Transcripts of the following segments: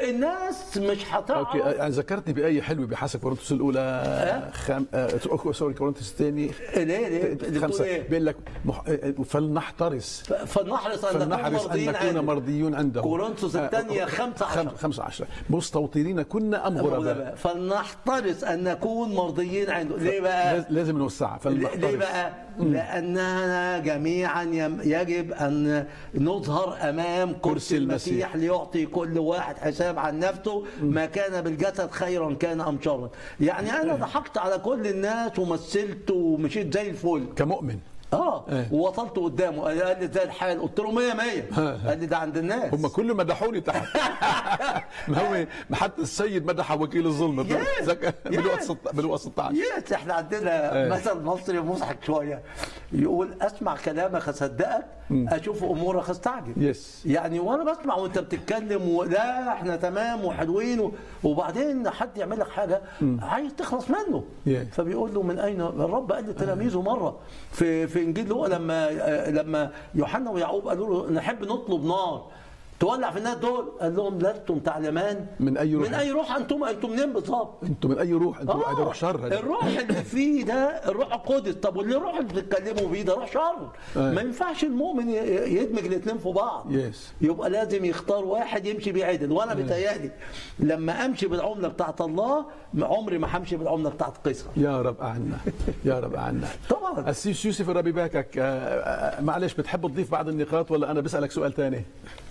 الناس مش هتعرف اوكي يعني ذكرتني بايه حلوه بحسب كورنثوس الاولى خم... آه... سوري كورنثوس الثاني ليه ليه بتقول خمسه ايه بيقول لك مح... آه، فلنحترس فلنحرص ان نكون فلنحرص ان مرضيين نكون عنه مرضيون عنده كورنثوس الثانية آه، خمسة خم... عشر. خمسة عشر مستوطنين كنا ام غرباء غرباء. فلنحترس ان نكون مرضيين عنده ليه بقى لاز- لازم نوسعها ليه فلنحترس بقى؟ لأننا جميعا يم- يجب أن نظهر أمام كرسي كرسي المسيح. المسيح ليعطي كل واحد حساب عن نفسه ما كان بالجسد خيرا كان أم شرا يعني أنا ضحكت على كل الناس ومثلت ومشيت زي الفل كمؤمن اه إيه. ووصلت قدامه قال لي زي الحال قلت له 100 100 قال لي ده عند الناس هم كلهم مدحوني تحت ما هو ما حتى السيد مدح وكيل الظلم Yes. زك- بلغه Yes. ست- بلغه 16 يس احنا عندنا إيه. مثل مصري مضحك شويه يقول اسمع كلامك اصدقك اشوف امورك استعجب يس يعني وانا بسمع وانت بتتكلم ولا احنا تمام وحلوين و- وبعدين حد يعمل لك حاجه عايز تخلص منه Yeah. فبيقول له من اين الرب قال لتلاميذه مره في في انجيل لوقا لما آه، لما يوحنا ويعقوب قالوا له نحب نطلب نار تولع في الناس دول قال لهم لستم تعلمان من أي روح؟ من اي روح انتم انتم منين بالظبط انتم من اي روح انتم آه، هذا روح شر هذا. الروح اللي فيه ده الروح القدس طب واللي الروح اللي بتتكلموا بيه ده روح شر آه. ما ينفعش المؤمن ي- يدمج الاثنين في بعض يس. يبقى لازم يختار واحد يمشي بيه عدل وانا بيتهيألي لما امشي بالعمله بتاعت الله عمري ما همشي بالعمله بتاعت قيصر يا رب أعنا يا رب أعنا طبعا السيس يوسف الربي باكك آه، آه، معلش بتحب تضيف بعض النقاط ولا أنا بسألك سؤال ثاني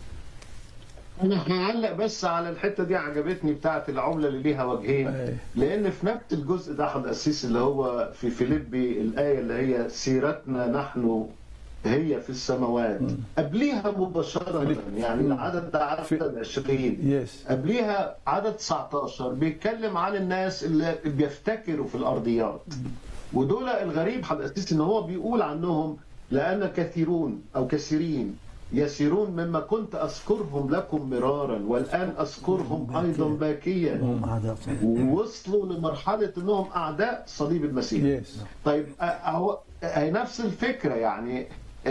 انا هعلق بس على الحته دي عجبتني بتاعه العمله اللي ليها وجهين أي. لان في نفس الجزء ده احد القسيس اللي هو في فيليبي الايه اللي هي سيرتنا نحن هي في السماوات قبليها مباشره يعني العدد ده عدد 20 يس قبليها عدد 19 بيتكلم عن الناس اللي بيفتكروا في الارضيات ودول الغريب حضرتك ان هو بيقول عنهم لان كثيرون او كثيرين يسيرون مما كنت اذكرهم لكم مرارا والان اذكرهم ايضا باكيا هم أعداء صليب. ووصلوا لمرحله انهم اعداء صليب المسيح يس طيب أ- أهو هي نفس الفكره يعني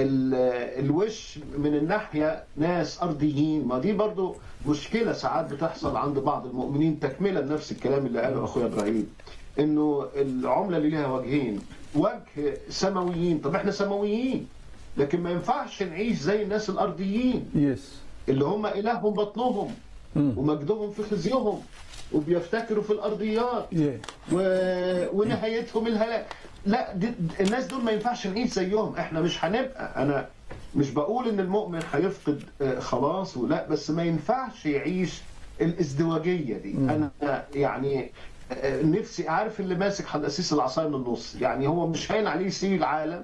ال- الوش من الناحيه ناس ارضيين ما دي برضو مشكله ساعات بتحصل عند بعض المؤمنين تكمله لنفس الكلام اللي قاله اخويا ابراهيم انه العمله اللي ليها وجهين وجه سماويين طب احنا سماويين لكن ما ينفعش نعيش زي الناس الارضيين يس اللي هم الههم بطنهم ومجدهم في خزيهم وبيفتكروا في الارضيات يس و... ونهايتهم الهلاك لا دي... الناس دول ما ينفعش نعيش زيهم احنا مش هنبقى انا مش بقول ان المؤمن هيفقد آه، خلاص ولا بس ما ينفعش يعيش الازدواجيه دي انا يعني آه، نفسي عارف اللي ماسك حداسيس العصايه من النص يعني هو مش هين عليه يسيب العالم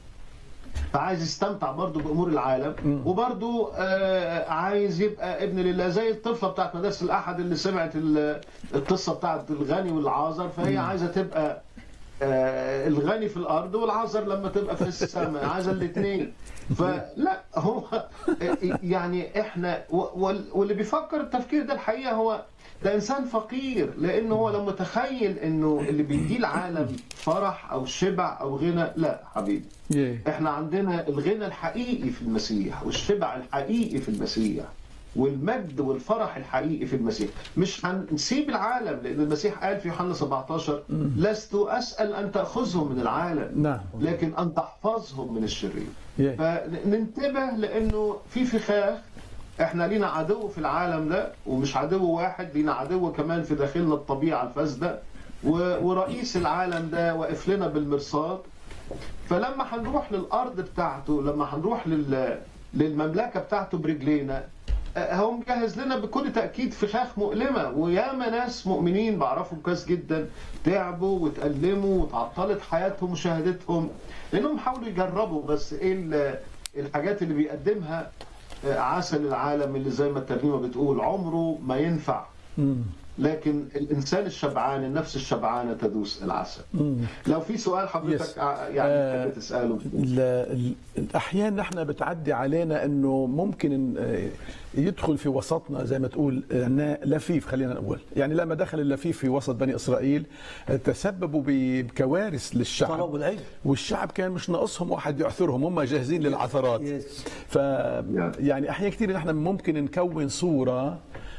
فعايز يستمتع برضه بامور العالم وبرضه آه عايز يبقى ابن لله زي الطفله بتاعت مدارس الاحد اللي سمعت ال- القصه بتاعت الغني والعازر فهي عايزه تبقى آه الغني في الارض والعازر لما تبقى في السماء عايزه الاثنين فلا هو يعني احنا و- وال- واللي بيفكر التفكير ده الحقيقه هو ده انسان فقير لانه هو لو متخيل انه اللي بيديه العالم فرح او شبع او غنى لا حبيبي يس احنا عندنا الغنى الحقيقي في المسيح والشبع الحقيقي في المسيح والمجد والفرح الحقيقي في المسيح مش هنسيب العالم لان المسيح قال في يوحنا 17 لست اسال ان تاخذهم من العالم نعم لكن ان تحفظهم من الشرير يس فننتبه لانه في فخاخ احنا لينا عدو في العالم ده ومش عدو واحد لينا عدو كمان في داخلنا الطبيعه الفاسده و- ورئيس العالم ده واقف لنا بالمرصاد فلما هنروح للارض بتاعته لما هنروح لل للمملكه بتاعته برجلينا آه، هو مجهز لنا بكل تاكيد فخاخ مؤلمه وياما ناس مؤمنين بعرفهم كويس جدا تعبوا وتألموا وتعطلت حياتهم وشهادتهم لانهم حاولوا يجربوا بس ايه ال- الحاجات اللي بيقدمها آه، عسل العالم اللي زي ما الترنيمه بتقول عمره ما ينفع لكن الانسان الشبعان النفس الشبعانه تدوس العسل لو في سؤال حضرتك Yes. ع- يعني آه، تحب تساله ال- ال- الاحيان نحن بتعدي علينا انه ممكن آه، يدخل في وسطنا زي ما تقول آه، لفيف خلينا نقول يعني لما دخل اللفيف في وسط بني اسرائيل آه، تسببوا بكوارث للشعب طلبوا العلم. والشعب كان مش ناقصهم واحد يعثرهم هم جاهزين للعثرات Yes. ف يعني احيانا كثير نحن ممكن نكون صوره